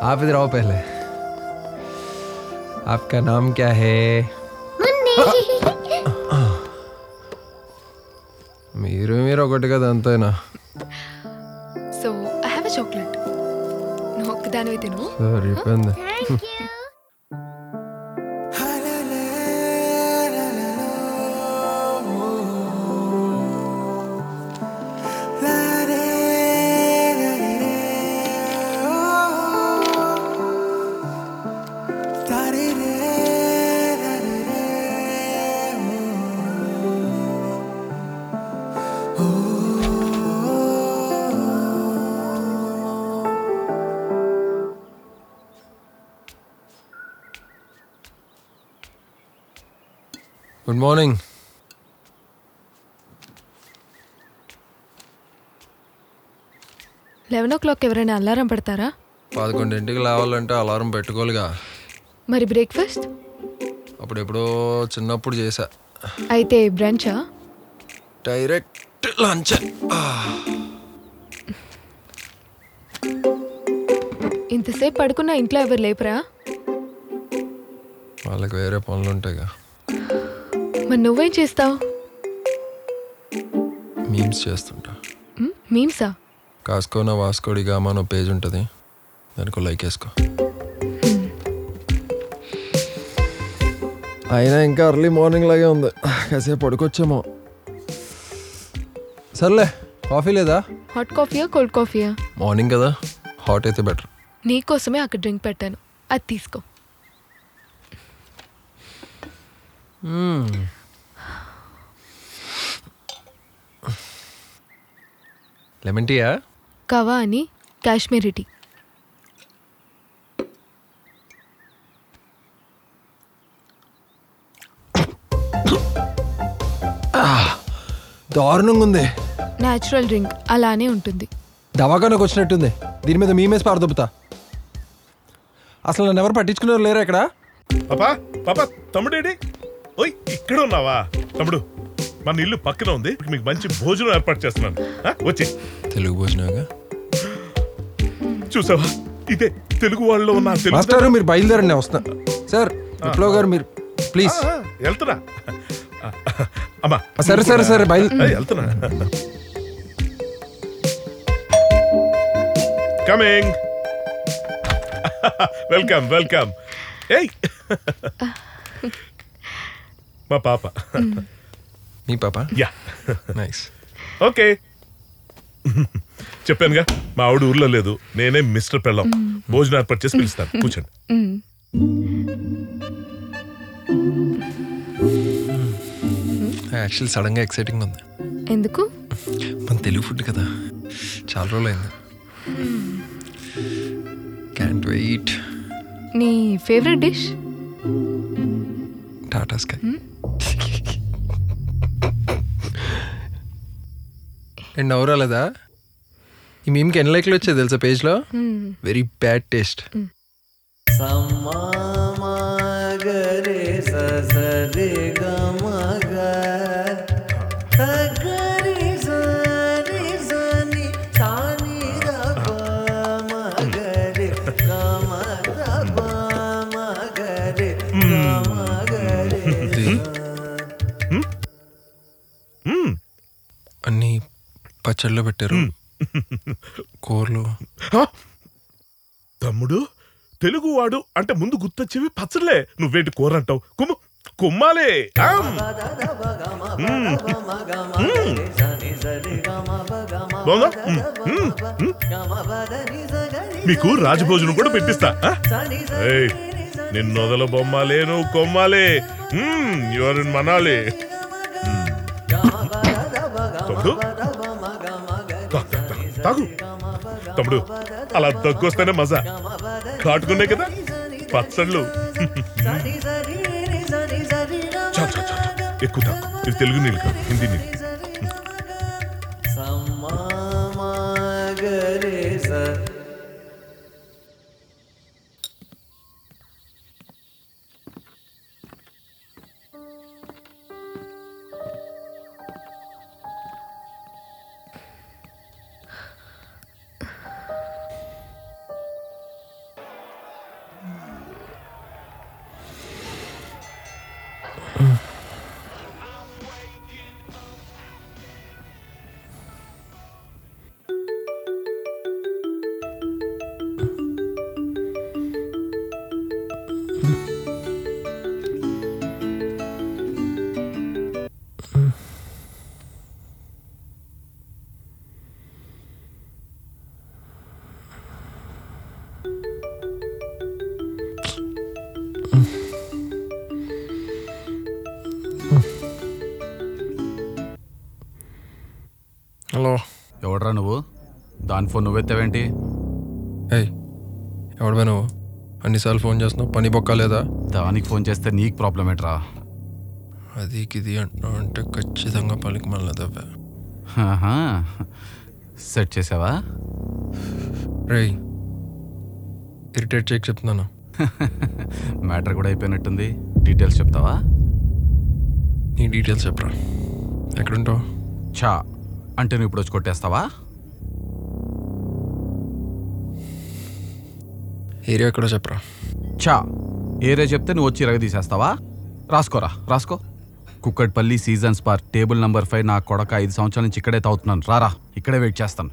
आप इधर आओ पहले आपका नाम क्या है మీరు మీరు ఒకటి కదా అంతేనా so I have a chocolate నువ్వు ఒక్కదానివి తిను సరిపోయింది good morning eleven o'clock ఎవరైనా అలారం పెడతారా పదకొండింటికి లేవాలంటే అలారం పెట్టుకోలేగా మరి బ్రేక్ఫాస్ట్ అప్పుడు ఎప్పుడో చిన్నప్పుడు చేశా అయితే బ్రంచా డైరెక్ట్ లంచ్ ఇంతసేపు పడుకున్న ఇంట్లో ఎవరు లేపరా వాళ్ళకి వేరే పనులు ఉంటాయిగా మరి నువ్వేం చేస్తావు మీమ్స్ చేస్తుంటా మీమ్సా కాసుకోన వాస్కోడిగా మన పేజ్ ఉంటుంది దానికి లైక్ వేసుకో అయినా ఇంకా అర్లీ మార్నింగ్ లాగే ఉంది కాసేపు పడుకొచ్చేమో సర్లే కాఫీ లేదా హాట్ కాఫీయా కోల్డ్ కాఫీయా మార్నింగ్ కదా హాట్ అయితే బెటర్ నీకోసమే అక్కడ డ్రింక్ పెట్టాను అది తీసుకో లెమన్ టీయా కవా అని కాశ్మీరీ టీ దారుణంగా ఉంది న్యాచురల్ డ్రింక్ అలానే ఉంటుంది దవాఖానకు వచ్చినట్టుంది దీని మీద మీమేసి పారదొబ్బుతా అసలు నన్ను ఎవరు పట్టించుకున్నారు లేరా ఇక్కడ పాపా పాపా తమ్ముడేడి ఓయ్ ఇక్కడ ఉన్నావా తమ్ముడు మన ఇల్లు పక్కన ఉంది మీకు మంచి భోజనం ఏర్పాటు చేస్తున్నాను ఆ, వచ్చి తెలుగు భోజనంగా చూసావా ఇదే తెలుగు వాళ్ళలో ఉన్న ఆ తెలుగు మాస్టర్ మీరు బయలుదేరండి నేను వస్తున్నా సార్ విప్లవ్ గారు మీరు ప్లీజ్ ఆ, వెళ్తున్నా ఆ, అమ్మా సరే సరే సరే బయలు ఆ, వెళ్తున్నా కమింగ్ వెల్కమ్ వెల్కమ్ ఏయ్ మా పాప మీ పాప యా నైస్ ఓకే చెప్పానుగా మా ఆవిడ ఊర్లో లేదు నేనే మిస్టర్ పెళ్ళం భోజనం ఏర్పాటు చేసి పిలుస్తాను కూర్చోండి మ్మ్. యాక్చువల్లీ సడన్గా ఎక్సైటింగ్ ఉంది ఎందుకు మన తెలుగు ఫుడ్ కదా చాలా రోజులు అయింది క్యాంట్ వెయిట్ నీ favourite dish Tata Sky and నవ్వరాలేదా ఈ మీమ్కి ఎన్ని లైక్లు వచ్చాయి తెలుసా పేజ్లో వెరీ బ్యాడ్ టేస్ట్ సమామగరే ససరి గమగ సగరి సరి సని సాని మగరే గమగ మగరే గమగరే మ్మ్. అన్ని పచ్చళ్ళు పెట్టారు కూరలు హా? తమ్ముడు తెలుగు వాడు అంటే ముందు గుర్తొచ్చేవి పచ్చలే నువ్వేంటి కూర అంటావు కుమ్ము కుమ్మాలే ఆమ్. మ్మ్. మ్మ్. సని సరి గమ గమ బాగుందా మ్మ్. మ్మ్. మ్మ్. గమబదని సగరి మీకు రాజభోజనం కూడా పెట్టిస్తా ఆ? సని ఏయ్, నిన్నొదల బొమ్మాలే నువ్వు కొమ్మాలే యువర్ ఇన్ మనాలి తమ్ముడు తా- తా- తా- తాగు తమ్ముడు అలా దగ్గొస్తేనే మజా కాటుకున్నాయి కదా పచ్చళ్ళు సని సరి సని సరి చా చా చా చా. ఎక్కువ తాగు ఇది తెలుగు నీళ్ళు కాదు హిందీ నీళ్ళు సమామగరే స హలో ఎవడ్రా నువ్వు దాని ఫోన్ నువ్వెత్తావేంటి ఏయ్ ఎవడవే నువ్వు అన్నిసార్లు ఫోన్ చేస్తున్నావు పని బొక్క లేదా దానికి ఫోన్ చేస్తే నీకు ప్రాబ్లం ఏంట్రా అది గిది అంటున్నావు అంటే ఖచ్చితంగా పలికి మళ్ళీ దవ్వా ఆహా. సెట్ చేసావా రేయ్ ఇరిటేట్ చేయక చెప్తున్నాను మ్యాటర్ కూడా అయిపోయినట్టుంది డీటెయిల్స్ చెప్తావా నీ డీటెయిల్స్ చెప్పరా ఎక్కడుంటావు చా అంటే నువ్వు ఇప్పుడు వచ్చి కొట్టేస్తావా ఏరియా ఎక్కడో చెప్పరా చా ఏరే చెప్తే నువ్వు వచ్చి రగ తీసేస్తావా రాసుకోరా రాసుకో Kukatpally Seasons Park table number five నా కొడక ఐదు సంవత్సరాల నుంచి ఇక్కడే తాగుతున్నాను రారా ఇక్కడే వెయిట్ చేస్తాను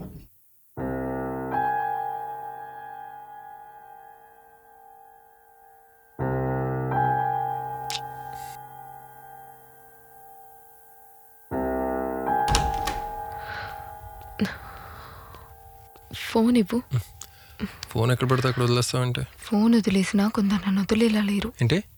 ఫోన్ ఇవ్వు ఫోన్ ఎక్కడ పెడితే అక్కడ వదిలేస్తావంటే ఫోన్ వదిలేసినా కొందరు నన్ను వదిలేలా లేరు ఏంటి